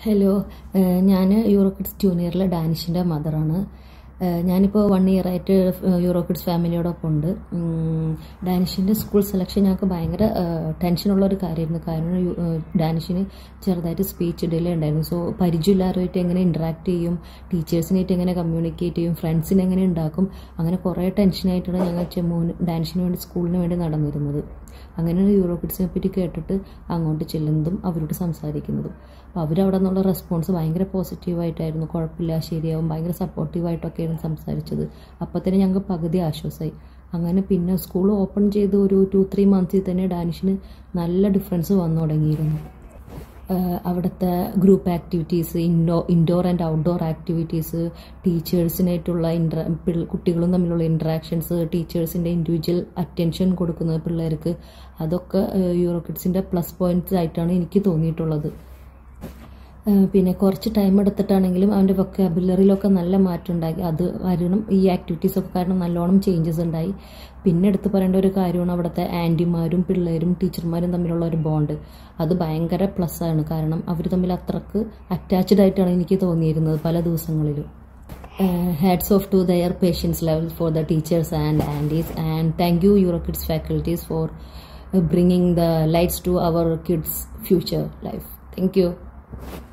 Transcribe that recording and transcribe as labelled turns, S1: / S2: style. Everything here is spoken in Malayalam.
S1: ഹലോ ഞാൻ യൂറോക്കിഡ്സ് ജൂനിയറിലെ ഡാനിഷിൻ്റെ മദറാണ് ഞാനിപ്പോൾ വൺ ഇയർ ആയിട്ട് യൂറോക്കിഡ്സ് ഫാമിലിയോടൊപ്പം ഉണ്ട് ഉം, ഡാനിഷിൻ്റെ സ്കൂൾ സെലക്ഷൻ ഞങ്ങൾക്ക് ഭയങ്കര ടെൻഷനുള്ള ഒരു കാര്യമായിരുന്നു കാരണം യു- ഏഹ്, ഡാനിഷിന് ചെറുതായിട്ട് സ്പീച്ച് ഡിലേ ഉണ്ടായിരുന്നു സോ പരിചയമില്ലാത്തവരായിട്ട് എങ്ങനെ ഇൻട്രാക്ട് ചെയ്യും ടീച്ചേഴ്സിനായിട്ട് എങ്ങനെ കമ്മ്യൂണിക്കേറ്റ് ചെയ്യും ഫ്രണ്ട്സിനെ എങ്ങനെ ഉണ്ടാക്കും അങ്ങനെ കുറേ ടെൻഷനായിട്ടാണ് ഞങ്ങൾ ചെമ്മൂന് ഡാൻസിന് വേണ്ടി സ്കൂളിന് വേണ്ടി നടന്നിരുന്നത് അങ്ങനെയാണ് യൂറോ കിഡ്സിനെ പറ്റി കേട്ടിട്ട് അങ്ങോട്ട് ചെല്ലുന്നതും അവരോട് സംസാരിക്കുന്നതും അപ്പോൾ അവരവിടെ നിന്നുള്ള റെസ്പോൺസ് ഭയങ്കര പോസിറ്റീവായിട്ടായിരുന്നു കുഴപ്പമില്ല ശരിയാവും ഭയങ്കര സപ്പോർട്ടീവായിട്ടൊക്കെയാണ് സംസാരിച്ചത് അപ്പോൾ തന്നെ ഞങ്ങൾക്ക് പകുതി ആശ്വാസമായി അങ്ങനെ പിന്നെ സ്കൂൾ ഓപ്പൺ ചെയ്ത് ഒരു ടു ത്രീ മന്ത്സിൽ തന്നെ ഡാനിഷിന് നല്ല ഡിഫറൻസ് വന്നു തുടങ്ങിയിരുന്നു ആഹ് അവിടുത്തെ group activities indo indoor and outdoor activities ടീച്ചേഴ്സിനായിട്ടുള്ള ഇൻട്ര പിള്ള- കുട്ടികളും തമ്മിലുള്ള ഇൻട്രാക്ഷൻസ് ടീച്ചേഴ്സിൻ്റെ ഇൻഡിവിജ്വൽ അറ്റൻഷൻ കൊടുക്കുന്നത് പിള്ളേർക്ക് അതൊക്കെ യൂറോ കിഡ്സിൻ്റെ പ്ലസ് പോയിന്റ്സ് ആയിട്ടാണ് എനിക്ക് തോന്നിയിട്ടുള്ളത് ഏഹ് പിന്നെ കുറച്ച് ടൈം എടുത്തിട്ടാണെങ്കിലും അവൻ്റെ വൊക്കാബുലറിയിലൊക്കെ നല്ല മാറ്റം ഉണ്ടായി അത് കാരണം ഈ ആക്ടിവിറ്റീസ് ഒക്കെ കാരണം നല്ലോണം ചേഞ്ചസ് ഉണ്ടായി പിന്നെ എടുത്ത് പറയേണ്ട ഒരു കാര്യമാണ് അവിടുത്തെ ആൻറ്റിമാരും പിള്ളേരും ടീച്ചർമാരും തമ്മിലുള്ള ഒരു ബോണ്ട് അത് ഭയങ്കര പ്ലസ് ആണ് കാരണം അവർ തമ്മിൽ അത്രക്ക് അറ്റാച്ച്ഡ് ആയിട്ടാണ് എനിക്ക് തോന്നിയിരുന്നത് പല ദിവസങ്ങളിലും hats off to their patience level for the teachers and aunties and thank you EuroKids faculties for bringing the lights to our kids future life thank U